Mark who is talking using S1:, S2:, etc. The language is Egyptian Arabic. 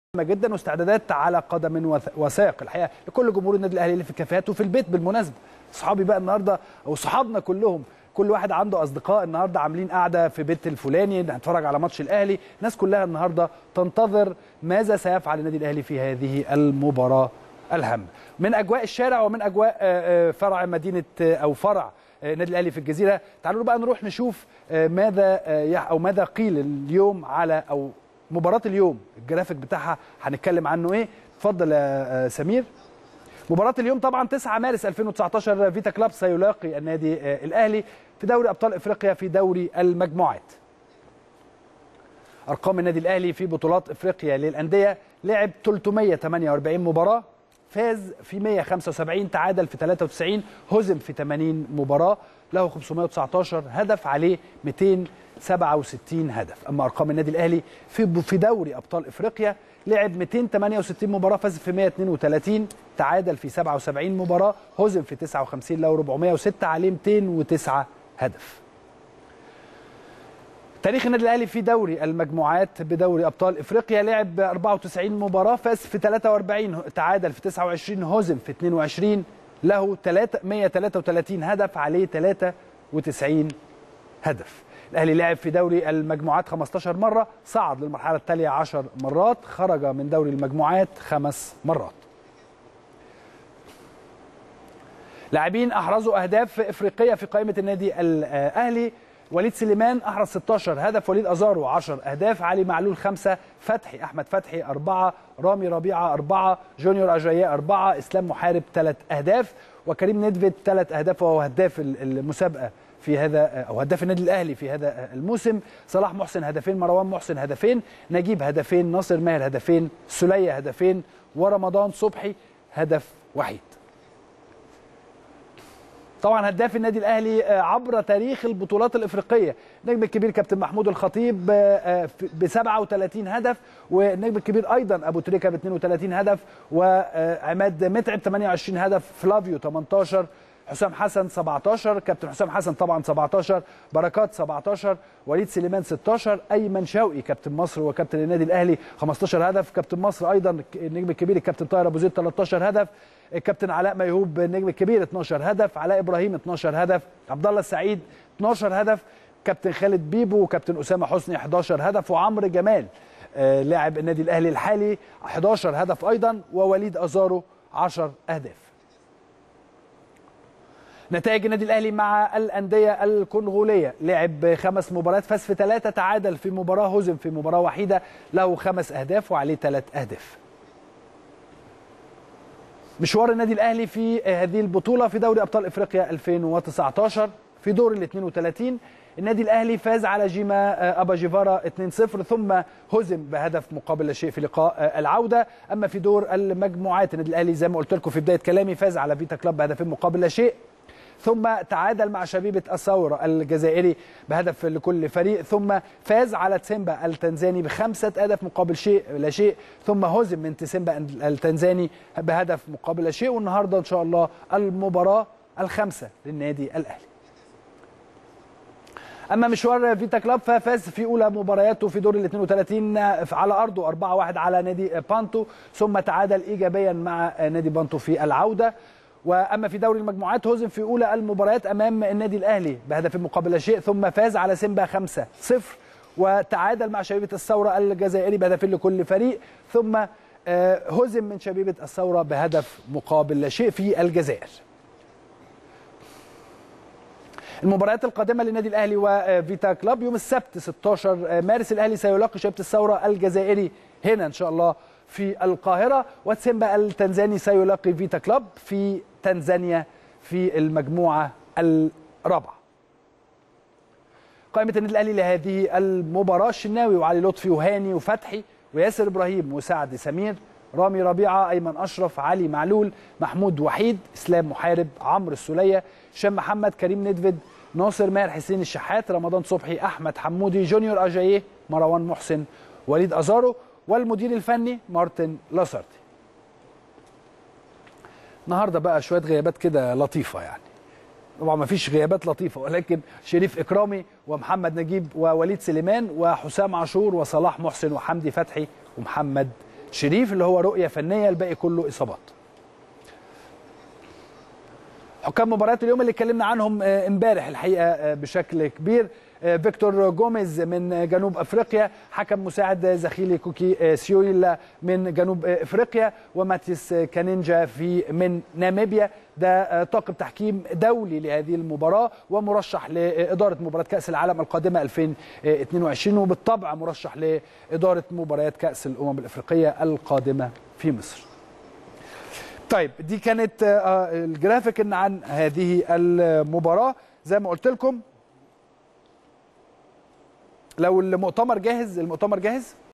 S1: جدا واستعدادات على قدم وث- وساق الحقيقه لكل جمهور النادي الاهلي اللي في الكافيهات وفي البيت بالمناسبه اصحابي بقى النهارده او صحابنا كلهم كل واحد عنده اصدقاء النهارده عاملين قاعده في بيت الفلاني نتفرج على ماتش الاهلي الناس كلها النهارده تنتظر ماذا سيفعل النادي الاهلي في هذه المباراه الهامه من اجواء الشارع ومن اجواء آه، آه، فرع مدينه آه، او فرع آه، النادي الاهلي في الجزيره تعالوا بقى نروح نشوف آه، ماذا آه، يح- او ماذا قيل اليوم على او مباراه اليوم الجرافيك بتاعها هنتكلم عنه ايه اتفضل يا آه، سمير مباراة اليوم طبعا 9 مارس 2019 فيتا كلاب سيلاقي النادي آه، الأهلي في دوري أبطال إفريقيا في دوري المجموعات أرقام النادي الأهلي في بطولات إفريقيا للأندية لعب 348 مباراة فاز في 175 تعادل في 93 هزم في 80 مباراة له 519 هدف عليه 267 هدف أما أرقام النادي الأهلي في في دوري أبطال إفريقيا لعب 268 مباراة فاز في 132 تعادل في 77 مباراة هزم في 59 له 406 عليه 209 هدف تاريخ النادي الاهلي في دوري المجموعات بدوري ابطال افريقيا لعب 94 مباراه فاز في 43 تعادل في 29 هزم في 22 له 133 هدف عليه 93 هدف الاهلي لعب في دوري المجموعات 15 مره صعد للمرحله التاليه 10 مرات خرج من دوري المجموعات خمس مرات لاعبين احرزوا اهداف افريقيه في قائمه النادي الاهلي وليد سليمان احرز 16 هدف وليد ازارو 10 اهداف علي معلول 5 فتحي احمد فتحي 4 رامي ربيعه 4 جونيور اجاييه 4 اسلام محارب 3 اهداف وكريم ندفد 3 اهداف وهو هداف المسابقه في هذا او هداف النادي الاهلي في هذا الموسم صلاح محسن هدفين مروان محسن هدفين نجيب هدفين ناصر ماهر هدفين سلية هدفين ورمضان صبحي هدف وحيد طبعا هداف النادي الاهلي عبر تاريخ البطولات الافريقيه النجم الكبير كابتن محمود الخطيب ب 37 هدف والنجم الكبير ايضا ابو تريكه ب 32 هدف وعماد متعب 28 هدف فلافيو 18 حسام حسن 17 كابتن حسام حسن طبعا 17 بركات 17 وليد سليمان 16 ايمن شوقي كابتن مصر وكابتن النادي الاهلي 15 هدف كابتن مصر ايضا النجم الكبير الكابتن طاهر ابو زيد 13 هدف الكابتن علاء ميهوب النجم الكبير 12 هدف علاء ابراهيم 12 هدف عبد الله السعيد 12 هدف كابتن خالد بيبو وكابتن اسامه حسني 11 هدف وعمرو جمال آه لاعب النادي الاهلي الحالي 11 هدف ايضا ووليد ازارو 10 اهداف نتائج النادي الاهلي مع الانديه الكونغوليه لعب خمس مباريات فاز في ثلاثه تعادل في مباراه هزم في مباراه وحيده له خمس اهداف وعليه ثلاث اهداف مشوار النادي الاهلي في هذه البطوله في دوري ابطال افريقيا 2019 في دور ال 32 النادي الاهلي فاز على جيما ابا جيفارا 2-0 ثم هزم بهدف مقابل لا شيء في لقاء العوده اما في دور المجموعات النادي الاهلي زي ما قلت لكم في بدايه كلامي فاز على فيتا كلاب بهدفين مقابل لا شيء ثم تعادل مع شبيبه الثوره الجزائري بهدف لكل فريق ثم فاز على تسيمبا التنزاني بخمسه اهداف مقابل شيء لا شيء ثم هزم من تسيمبا التنزاني بهدف مقابل لا شيء والنهارده ان شاء الله المباراه الخامسه للنادي الاهلي اما مشوار فيتا كلاب ففاز في اولى مبارياته في دور ال 32 على ارضه 4-1 على نادي بانتو ثم تعادل ايجابيا مع نادي بانتو في العوده واما في دوري المجموعات هزم في اولى المباريات امام النادي الاهلي بهدف مقابل لا شيء ثم فاز على سيمبا 5 0 وتعادل مع شبيبه الثوره الجزائري بهدفين لكل فريق ثم هزم من شبيبه الثوره بهدف مقابل لا شيء في الجزائر المباريات القادمه للنادي الاهلي وفيتا كلاب يوم السبت 16 مارس الاهلي سيلاقي شبيبه الثوره الجزائري هنا ان شاء الله في القاهره وتسيمبا التنزاني سيلاقي فيتا كلاب في تنزانيا في المجموعه الرابعه. قائمه النادي الاهلي لهذه المباراه الشناوي وعلي لطفي وهاني وفتحي وياسر ابراهيم وسعد سمير رامي ربيعه ايمن اشرف علي معلول محمود وحيد اسلام محارب عمرو السوليه هشام محمد كريم ندفد ناصر ماهر حسين الشحات رمضان صبحي احمد حمودي جونيور اجاييه مروان محسن وليد ازارو والمدير الفني مارتن لاسارتي النهارده بقى شويه غيابات كده لطيفه يعني طبعا ما فيش غيابات لطيفه ولكن شريف اكرامي ومحمد نجيب ووليد سليمان وحسام عاشور وصلاح محسن وحمدي فتحي ومحمد شريف اللي هو رؤيه فنيه الباقي كله اصابات حكام مباريات اليوم اللي اتكلمنا عنهم امبارح الحقيقه بشكل كبير فيكتور جوميز من جنوب افريقيا حكم مساعد زخيلي كوكي سيويلا من جنوب افريقيا وماتيس كانينجا في من ناميبيا ده طاقم تحكيم دولي لهذه المباراه ومرشح لاداره مباراه كاس العالم القادمه 2022 وبالطبع مرشح لاداره مباريات كاس الامم الافريقيه القادمه في مصر. طيب دي كانت الجرافيك عن هذه المباراه زي ما قلت لكم لو المؤتمر جاهز المؤتمر جاهز